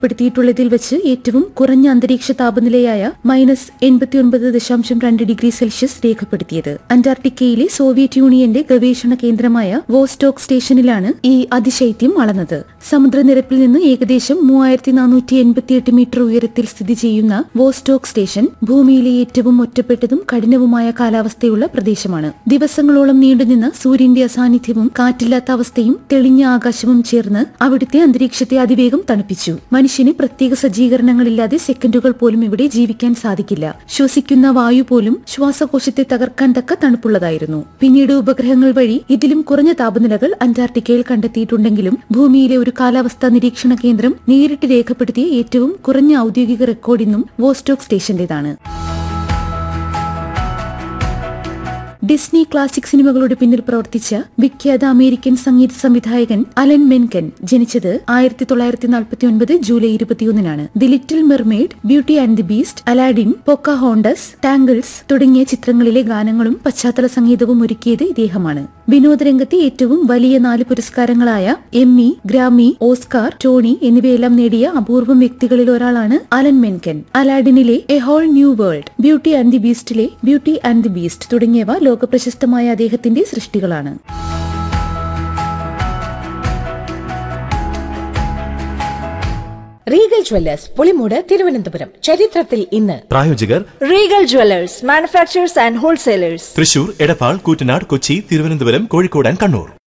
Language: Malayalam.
പ്പെടുത്തിയിട്ടുള്ളതിൽ വെച്ച് ഏറ്റവും കുറഞ്ഞ അന്തരീക്ഷ താപനിലയായ മൈനസ് എൺപത്തിയൊൻപത് ദശാംശം രണ്ട് ഡിഗ്രി സെൽഷ്യസ് രേഖപ്പെടുത്തിയത് അന്റാർട്ടിക്കയിലെ സോവിയറ്റ് യൂണിയന്റെ ഗവേഷണ കേന്ദ്രമായ വോസ്റ്റോക്ക് സ്റ്റേഷനിലാണ് ഈ അതിശൈത്യം അളന്നത് സമുദ്രനിരപ്പിൽ നിന്ന് ഏകദേശം മൂവായിരത്തി നാനൂറ്റി എൺപത്തിയെട്ട് മീറ്റർ ഉയരത്തിൽ സ്ഥിതി ചെയ്യുന്ന വോസ്റ്റോക്ക് സ്റ്റേഷൻ ഭൂമിയിലെ ഏറ്റവും ഒറ്റപ്പെട്ടതും കഠിനവുമായ കാലാവസ്ഥയുള്ള പ്രദേശമാണ് ദിവസങ്ങളോളം നീണ്ടുനിന്ന സൂര്യന്റെ അസാന്നിധ്യവും കാറ്റില്ലാത്ത അവസ്ഥയും തെളിഞ്ഞ ആകാശവും ചേർന്ന് അവിടുത്തെ അന്തരീക്ഷത്തെ അതിവേഗം തണുപ്പിച്ചു മനുഷ്യന് പ്രത്യേക സജ്ജീകരണങ്ങളില്ലാതെ സെക്കൻഡുകൾ പോലും ഇവിടെ ജീവിക്കാൻ സാധിക്കില്ല ശ്വസിക്കുന്ന വായു പോലും ശ്വാസകോശത്തെ തകർക്കാൻ തക്ക തണുപ്പുള്ളതായിരുന്നു പിന്നീട് ഉപഗ്രഹങ്ങൾ വഴി ഇതിലും കുറഞ്ഞ താപനിലകൾ അന്റാർട്ടിക്കയിൽ കണ്ടെത്തിയിട്ടുണ്ടെങ്കിലും ഭൂമിയിലെ ഒരു കാലാവസ്ഥാ നിരീക്ഷണ കേന്ദ്രം നേരിട്ട് രേഖപ്പെടുത്തിയ ഏറ്റവും കുറഞ്ഞ ഔദ്യോഗിക റെക്കോർഡ് ഇന്നും വോസ്റ്റോക്ക് സ്റ്റേഷന്റേതാണ് ഡിസ്നി ക്ലാസിക് സിനിമകളുടെ പിന്നിൽ പ്രവർത്തിച്ച വിഖ്യാത അമേരിക്കൻ സംഗീത സംവിധായകൻ അലൻ മെൻകൻ ജനിച്ചത് ആയിരത്തി തൊള്ളായിരത്തി നാൽപ്പത്തി ഒൻപത് ജൂലൈ ഇരുപത്തിയൊന്നിനാണ് the little mermaid beauty and the beast Aladdin Pocahontas tangles തുടങ്ങിയ ചിത്രങ്ങളിലെ ഗാനങ്ങളും പശ്ചാത്തല സംഗീതവും ഒരുക്കിയത് ഇദ്ദേഹമാണ് വിനോദരംഗത്തെ ഏറ്റവും വലിയ നാല് പുരസ്കാരങ്ങളായ എമ്മി ഗ്രാമി ഓസ്കാർ ടോണി എന്നിവയെല്ലാം നേടിയ അപൂർവം വ്യക്തികളിൽ ഒരാളാണ് അലൻ മെൻകൻ അലാഡിനിലെ a whole new world beauty and the ബീസ്റ്റിലെ ബ്യൂട്ടി ആൻഡ് ദി ബീസ്റ്റ് തുടങ്ങിയവ ലോകപ്രശസ്തമായ അദ്ദേഹത്തിന്റെ സൃഷ്ടികളാണ് റീഗൽ ജ്വല്ലേഴ്സ് പുളിമൂട് തിരുവനന്തപുരം ചരിത്രത്തിൽ ഇന്ന് പ്രായോജകർ Regal Jewellers manufacturers and wholesalers Thrissur Edappal Koottanad Kochi Thiruvananthapuram Kozhikode and Kannur